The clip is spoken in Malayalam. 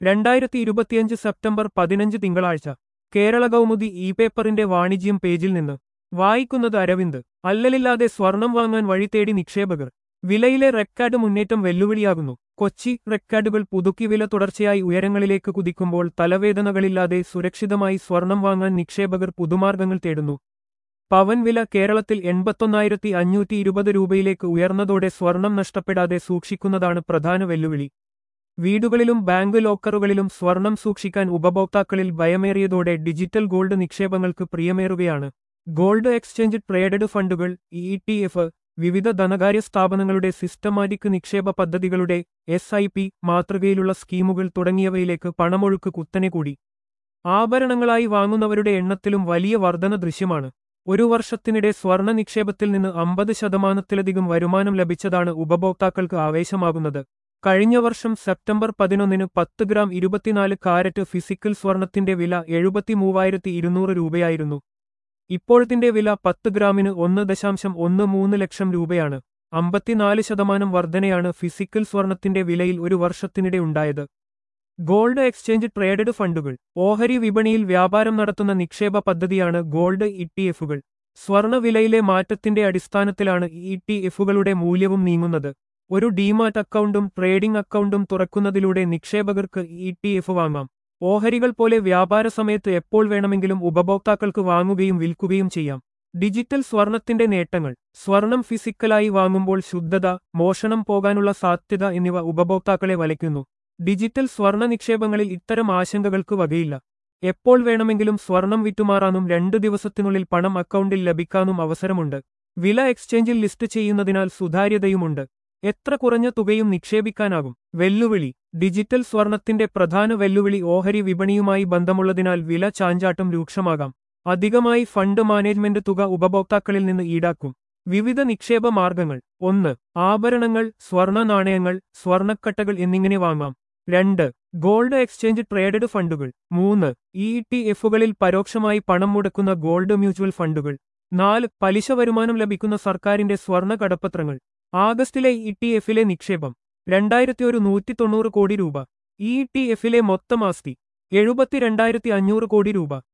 രണ്ടായിരത്തി ഇരുപത്തിയഞ്ച് സെപ്റ്റംബർ പതിനഞ്ച് തിങ്കളാഴ്ച കേരള കൗമുദി ഇ പേപ്പറിന്റെ വാണിജ്യം പേജിൽ നിന്ന് വായിക്കുന്നത് അരവിന്ദ് അല്ലലില്ലാതെ സ്വർണം വാങ്ങാൻ വഴി തേടി നിക്ഷേപകർ വിലയിലെ റെക്കാർഡ് മുന്നേറ്റം വെല്ലുവിളിയാകുന്നു കൊച്ചി റെക്കാർഡുകൾ പുതുക്കി വില തുടർച്ചയായി ഉയരങ്ങളിലേക്ക് കുതിക്കുമ്പോൾ തലവേദനകളില്ലാതെ സുരക്ഷിതമായി സ്വർണം വാങ്ങാൻ നിക്ഷേപകർ പുതുമാർഗങ്ങൾ തേടുന്നു പവൻ വില കേരളത്തിൽ എൺപത്തൊന്നായിരത്തി അഞ്ഞൂറ്റി ഇരുപത് രൂപയിലേക്ക് ഉയർന്നതോടെ സ്വർണം നഷ്ടപ്പെടാതെ സൂക്ഷിക്കുന്നതാണ് പ്രധാന വെല്ലുവിളി വീടുകളിലും ബാങ്ക് ലോക്കറുകളിലും സ്വർണം സൂക്ഷിക്കാൻ ഉപഭോക്താക്കളിൽ ഭയമേറിയതോടെ ഡിജിറ്റൽ ഗോൾഡ് നിക്ഷേപങ്ങൾക്ക് പ്രിയമേറുകയാണ് ഗോൾഡ് എക്സ്ചേഞ്ച് ട്രേഡഡ് ഫണ്ടുകൾ ഇ ടി എഫ് വിവിധ ധനകാര്യ സ്ഥാപനങ്ങളുടെ സിസ്റ്റമാറ്റിക് നിക്ഷേപ പദ്ധതികളുടെ എസ് ഐ പി മാതൃകയിലുള്ള സ്കീമുകൾ തുടങ്ങിയവയിലേക്ക് പണമൊഴുക്ക് കുത്തനെ കൂടി ആഭരണങ്ങളായി വാങ്ങുന്നവരുടെ എണ്ണത്തിലും വലിയ വർധന ദൃശ്യമാണ് ഒരു വർഷത്തിനിടെ സ്വർണ്ണ നിക്ഷേപത്തിൽ നിന്ന് അമ്പത് ശതമാനത്തിലധികം വരുമാനം ലഭിച്ചതാണ് ഉപഭോക്താക്കൾക്ക് ആവേശമാകുന്നത് കഴിഞ്ഞ വർഷം സെപ്റ്റംബർ പതിനൊന്നിന് പത്ത് ഗ്രാം ഇരുപത്തിനാല് കാരറ്റ് ഫിസിക്കൽ സ്വർണത്തിന്റെ വില എഴുപത്തി മൂവായിരത്തി ഇരുന്നൂറ് രൂപയായിരുന്നു ഇപ്പോഴത്തിന്റെ വില പത്ത് ഗ്രാമിന് ഒന്ന് ദശാംശം ഒന്ന് മൂന്ന് ലക്ഷം രൂപയാണ് അമ്പത്തിനാല് ശതമാനം വർധനയാണ് ഫിസിക്കൽ സ്വർണത്തിന്റെ വിലയിൽ ഒരു വർഷത്തിനിടെ ഉണ്ടായത് ഗോൾഡ് എക്സ്ചേഞ്ച് ട്രേഡഡ് ഫണ്ടുകൾ ഓഹരി വിപണിയിൽ വ്യാപാരം നടത്തുന്ന നിക്ഷേപ പദ്ധതിയാണ് ഗോൾഡ് ഇ ടി എഫുകൾ സ്വർണ വിലയിലെ മാറ്റത്തിന്റെ അടിസ്ഥാനത്തിലാണ് ഇ ടി എഫുകളുടെ മൂല്യവും നീങ്ങുന്നത് ഒരു ഡിമാറ്റ് അക്കൗണ്ടും ട്രേഡിംഗ് അക്കൗണ്ടും തുറക്കുന്നതിലൂടെ നിക്ഷേപകർക്ക് ഇ ടി എഫ് വാങ്ങാം ഓഹരികൾ പോലെ വ്യാപാര സമയത്ത് എപ്പോൾ വേണമെങ്കിലും ഉപഭോക്താക്കൾക്ക് വാങ്ങുകയും വിൽക്കുകയും ചെയ്യാം ഡിജിറ്റൽ സ്വർണത്തിന്റെ നേട്ടങ്ങൾ സ്വർണം ഫിസിക്കലായി വാങ്ങുമ്പോൾ ശുദ്ധത മോഷണം പോകാനുള്ള സാധ്യത എന്നിവ ഉപഭോക്താക്കളെ വലയ്ക്കുന്നു ഡിജിറ്റൽ സ്വർണ നിക്ഷേപങ്ങളിൽ ഇത്തരം ആശങ്കകൾക്ക് വകയില്ല എപ്പോൾ വേണമെങ്കിലും സ്വർണം വിറ്റുമാറാനും രണ്ടു ദിവസത്തിനുള്ളിൽ പണം അക്കൗണ്ടിൽ ലഭിക്കാനും അവസരമുണ്ട് വില എക്സ്ചേഞ്ചിൽ ലിസ്റ്റ് ചെയ്യുന്നതിനാൽ സുതാര്യതയുമുണ്ട് എത്ര കുറഞ്ഞ തുകയും നിക്ഷേപിക്കാനാകും വെല്ലുവിളി ഡിജിറ്റൽ സ്വർണത്തിന്റെ പ്രധാന വെല്ലുവിളി ഓഹരി വിപണിയുമായി ബന്ധമുള്ളതിനാൽ വില ചാഞ്ചാട്ടം രൂക്ഷമാകാം അധികമായി ഫണ്ട് മാനേജ്മെന്റ് തുക ഉപഭോക്താക്കളിൽ നിന്ന് ഈടാക്കും വിവിധ നിക്ഷേപ മാർഗങ്ങൾ ഒന്ന് ആഭരണങ്ങൾ സ്വർണ നാണയങ്ങൾ സ്വർണക്കട്ടകൾ എന്നിങ്ങനെ വാങ്ങാം രണ്ട് ഗോൾഡ് എക്സ്ചേഞ്ച് ട്രേഡഡ് ഫണ്ടുകൾ മൂന്ന് ഇ ടി എഫുകളിൽ പരോക്ഷമായി പണം മുടക്കുന്ന ഗോൾഡ് മ്യൂച്വൽ ഫണ്ടുകൾ നാല് പലിശ വരുമാനം ലഭിക്കുന്ന സർക്കാരിന്റെ സ്വർണ കടപ്പത്രങ്ങൾ ആഗസ്റ്റിലെ ഇ ടി എഫിലെ നിക്ഷേപം രണ്ടായിരത്തി ഒരു നൂറ്റി തൊണ്ണൂറ് കോടി രൂപ ഇ ടി എഫിലെ മൊത്തം ആസ്തി എഴുപത്തിരണ്ടായിരത്തി അഞ്ഞൂറ് കോടി രൂപ